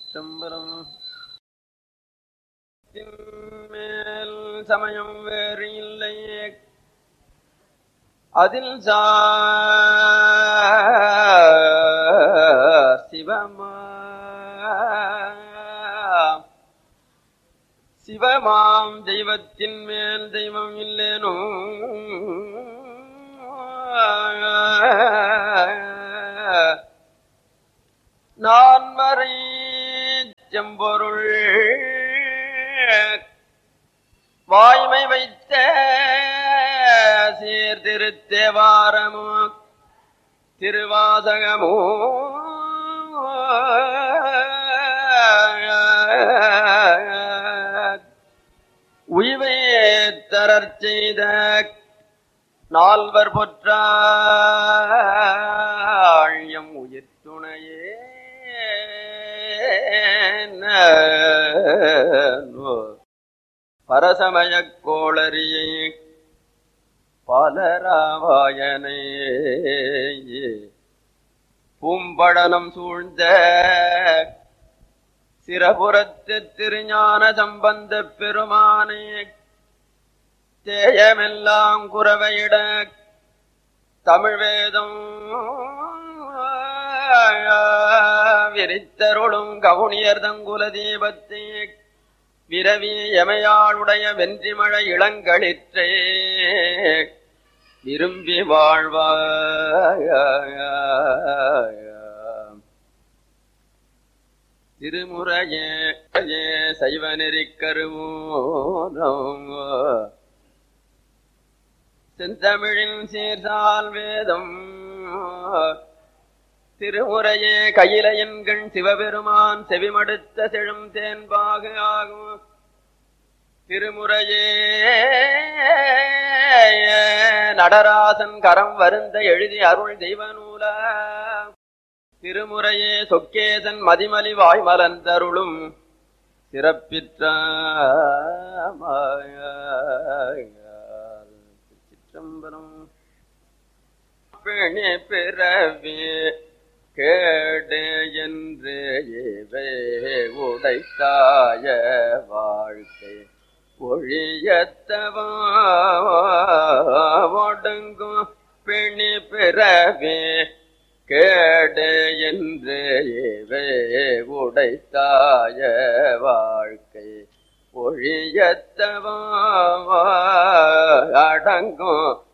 திருச்சிற்றம்பலம் மேல் சமயம் வேறு இல்லை அதில் சார் சிவமா சிவமாம் தெய்வத்தின் மேல் தெய்வம் இல்லேனோ நான் வரை செம்பொருள் வாய்மை வைத்த சீர்திருத்தேவாரமோ திருவாசகமோ உய்வே தரற் செய்த நால்வர் பொற்றாழியம் உயிர் துணையே பரசமயக் கோளரியை பாலராவாயனே பூம்படனம் சூழ்ந்த சிரபுரத்து திருஞான சம்பந்த பெருமானே தேயமெல்லாம் குறவையிட தமிழ் வேதம் விரித்தருளும் கவுனியர் தங்குல தீபத்தை விரவி எமையாளுடைய வென்றிமழை இளங்களிற்றே விரும்பி வாழ்வாய திருமுறையே சைவ நெறிக்கருவோதம் செந்தமிழின் சீர்சால் வேதம் திருமுறையே கையிலையன்கண் சிவபெருமான் செவிமடுத்த செழும் தேன்பாக ஆகும் திருமுறையே நடராசன் கரம் வருந்த எழுதி அருள் தெய்வ நூல திருமுறையே சொக்கேசன் மதிமலி வாய்மலர்ந்தருளும் சிறப்பிற்ற சிற்றம்பலம் பிணி பிறவி கேடு என்று இவை உடைத்தாய வாழ்க்கை ஒழியத்தவொடுங்கும் பிணி பிறவி கேடு என்று இவை உடைத்தாய வாழ்க்கை ஒழியத்தவ அடங்கும்